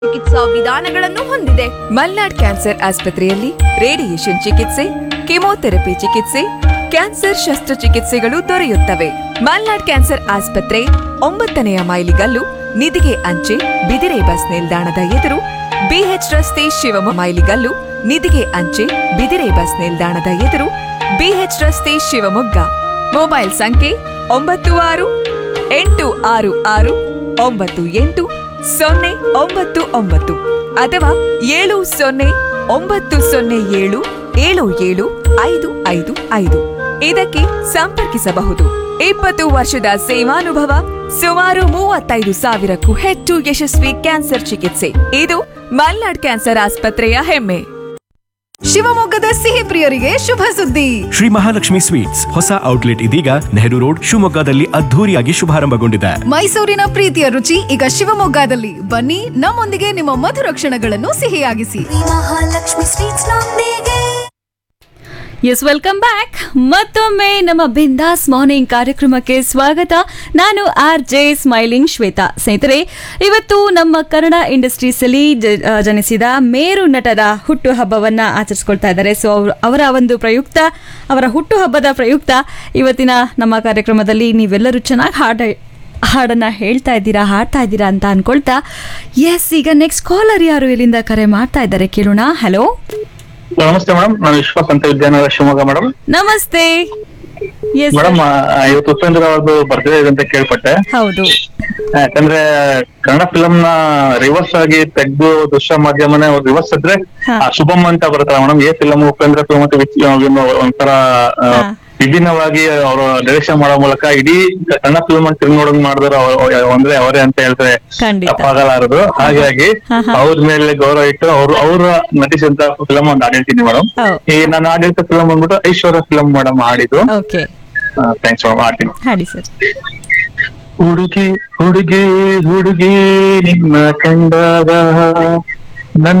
ಚಿಕಿತ್ಸಾ ವಿಧಾನಗಳನ್ನು ಹೊಂದಿದೆ ಮಲ್ನಾಡ್ ಕ್ಯಾನ್ಸರ್ ಆಸ್ಪತ್ರೆಯಲ್ಲಿ ರೇಡಿಯೇಷನ್ ಚಿಕಿತ್ಸೆ ಕೆಮೊಥೆರಪಿ ಚಿಕಿತ್ಸೆ ಕ್ಯಾನ್ಸರ್ ಶಸ್ತ್ರಚಿಕಿತ್ಸೆಗಳು ದೊರೆಯುತ್ತವೆ ಮಲ್ನಾಡ್ ಕ್ಯಾನ್ಸರ್ ಆಸ್ಪತ್ರೆ ಒಂಬತ್ತನೆಯ ಮೈಲಿಗಲ್ಲು ನಿಧಿಗೆ ಅಂಚೆ ಬಿದಿರೆ ಬಸ್ ನಿಲ್ದಾಣದ ಎದುರು ಬಿಎಚ್ ರಸ್ತೆ ಶಿವಮೊಗ್ಗ ಮೈಲಿಗಲ್ಲು ನಿಧಿಗೆ ಅಂಚೆ ಬಿದಿರೆ ಬಸ್ ನಿಲ್ದಾಣದ ಎದುರು ಬಿಎಚ್ ರಸ್ತೆ ಶಿವಮೊಗ್ಗ ಮೊಬೈಲ್ ಸಂಖ್ಯೆ ಒಂಬತ್ತು ಆರು ಎಂಟು ಆರು ಆರು ಒಂಬತ್ತು ಎಂಟು ಸೊನ್ನೆ ಒಂಬತ್ತು ಒಂಬತ್ತು ಅಥವಾ ಏಳು ಸೊನ್ನೆ ಒಂಬತ್ತು ಸೊನ್ನೆ ಏಳು ಏಳು ಏಳು ಐದು ಐದು ಐದು ಇದಕ್ಕೆ ಸಂಪರ್ಕಿಸಬಹುದು ಇಪ್ಪತ್ತು ವರ್ಷದ ಸೇವಾನುಭವ ಸುಮಾರು ಮೂವತ್ತೈದು ಸಾವಿರಕ್ಕೂ ಹೆಚ್ಚು ಯಶಸ್ವಿ ಕ್ಯಾನ್ಸರ್ ಚಿಕಿತ್ಸೆ ಇದು ಮಲ್ನಾಡ್ ಕ್ಯಾನ್ಸರ್ ಆಸ್ಪತ್ರೆಯ ಹೆಮ್ಮೆ ಶಿವಮೊಗ್ಗದ ಸಿಹಿ ಪ್ರಿಯರಿಗೆ ಶುಭ ಸುದ್ದಿ ಶ್ರೀ ಮಹಾಲಕ್ಷ್ಮಿ ಸ್ವೀಟ್ಸ್ ಹೊಸ ಔಟ್ಲೆಟ್ ಇದೀಗ ನೆಹರು ರೋಡ್ ಶಿವಮೊಗ್ಗದಲ್ಲಿ ಅದ್ಧೂರಿಯಾಗಿ ಶುಭಾರಂಭಗೊಂಡಿದೆ ಮೈಸೂರಿನ ಪ್ರೀತಿಯ ರುಚಿ ಈಗ ಶಿವಮೊಗ್ಗದಲ್ಲಿ ಬನ್ನಿ ನಮ್ಮೊಂದಿಗೆ ನಿಮ್ಮ ಮಧುರ ಕ್ಷಣಗಳನ್ನು ಸಿಹಿಯಾಗಿಸಿ ಮಹಾಲಕ್ಷ್ಮಿ ಸ್ವೀಟ್ಸ್ ನೊಂದಿಗೆ ಎಸ್ ವೆಲ್ಕಮ್ ಬ್ಯಾಕ್ ಮತ್ತೊಮ್ಮೆ ನಮ್ಮ ಬಿಂದಾಸ್ ಮಾರ್ನಿಂಗ್ ಕಾರ್ಯಕ್ರಮಕ್ಕೆ ಸ್ವಾಗತ ನಾನು ಆರ್ ಜೆ ಸ್ಮೈಲಿಂಗ್ ಶ್ವೇತಾ ಸ್ನೇಹಿತರೆ ಇವತ್ತು ನಮ್ಮ ಕನ್ನಡ ಇಂಡಸ್ಟ್ರೀಸಲ್ಲಿ ಜ- ಆ, ಜನಿಸಿದ ಮೇರು ನಟರ ಹುಟ್ಟು ಹಬ್ಬವನ್ನ ಆಚರಿಸ್ಕೊಳ್ತಾ ಇದ್ದಾರೆ ಸೊ ಅವ್ರು ಅವರ ಒಂದು ಪ್ರಯುಕ್ತ ಅವರ ಹುಟ್ಟು ಹಬ್ಬದ ಪ್ರಯುಕ್ತ ಇವತ್ತಿನ ನಮ್ಮ ಕಾರ್ಯಕ್ರಮದಲ್ಲಿ ನೀವೆಲ್ಲರೂ ಚೆನ್ನಾಗಿ ಹಾಡ ಹಾಡನ್ನ ಹೇಳ್ತಾ ಇದ್ದೀರಾ ಹಾಡ್ತಾ ಇದ್ದೀರಾ ಅಂತ ಅನ್ಕೊಳ್ತಾ ಎಸ್ ಈಗ ನೆಕ್ಸ್ಟ್ ಕಾಲರ್ ಯಾರು ಇಲ್ಲಿಂದ ಕರೆ ಮಾಡ್ತಾ ಇದ್ದಾರೆ ಕೇಳೋಣ ಹಲೋ ನಮಸ್ತೆ ಮೇಡಮ್ ನಾನು ವಿಶ್ವಾಸ್ ಅಂತ ವಿದ್ಯಾನಗರ ಶಿವಮೊಗ್ಗ ಮೇಡಮ್ ನಮಸ್ತೆ ಎಸ್ ಮೇಡಮ್ ಇವತ್ತು ಉಪೇಂದ್ರ ಅವ್ರದ್ದು ಬರ್ತ್ಡೇ ಇದೆ ಅಂತ ಕೇಳ್ಪಟ್ಟೆ ಹೌದು ಯಾಕಂದ್ರೆ ಕನ್ನಡ ಫಿಲಂ ನ ರಿವರ್ಸ್ ಆಗಿ ತೆಗ್ದು ದೃಶ್ಯ ಮಾಧ್ಯಮನೇ ರಿವರ್ಸ್ ಇದ್ರೆ ಹಾ. ಆ ಶುಭಮ್ ಅಂತ ಬರುತ್ತಲ್ಲ ಮೇಡಮ್ ಏ ಫಿಲಂ ಉಪೇಂದ್ರ ಫಿಲಂ ಅಂತ ವಿಚ್- ಇನ್ನು ಒಂಥರ ಆ, ಹಾ. ವಿಭಿನ್ನವಾಗಿ ಅವರು ಡೈರೆಕ್ಷನ್ ಮಾಡೋ ಮೂಲಕ ಇಡೀ ಕನ್ನಡ ಫಿಲ್ಮ್ ಅಂತ ತಿರುಗಿ ನೋಡಂಗ್ ಮಾಡಿದ್ರು ಅವ- ಅಂದ್ರೆ ಅವರೇ ಅಂತ ಹೇಳಿದ್ರೆ ಖಂಡಿತ. ತಪ್ಪಾಗಲಾರದು ಹಾಗಾಗಿ ಹಾ, ಹಾ. ಅವ್ರ ಮೇಲೆ ಗೌರವ ಇಟ್ಟು ಅವ್ರು ಅವ್ರ ನಟಿಸಿದಂತ ಫಿಲಂ ಒಂದು ಹಾಡಿರ್ತೀನಿ ಮೇಡಮ್ ಹೌದು. ಈ ನಾನು ಆಡಿದ ಫಿಲಂ ಬಂದ್ಬಿಟ್ಟು ಐಶ್ವರ್ಯ ಫಿಲಂ ಮೇಡಮ್ ಹಾಡಿದ್ದು ಓಕೆ ಥ್ಯಾಂಕ್ಸ್ ಮೇಡಮ್ ಹಾಡ್ತೀನಿ ಹಾಡಿ ಸರ್ ಹುಡುಗಿ ಹುಡುಗಿ ಹುಡುಗಿ ನಿನ್ನ ಕಂಡಾಗ ನನ್ನ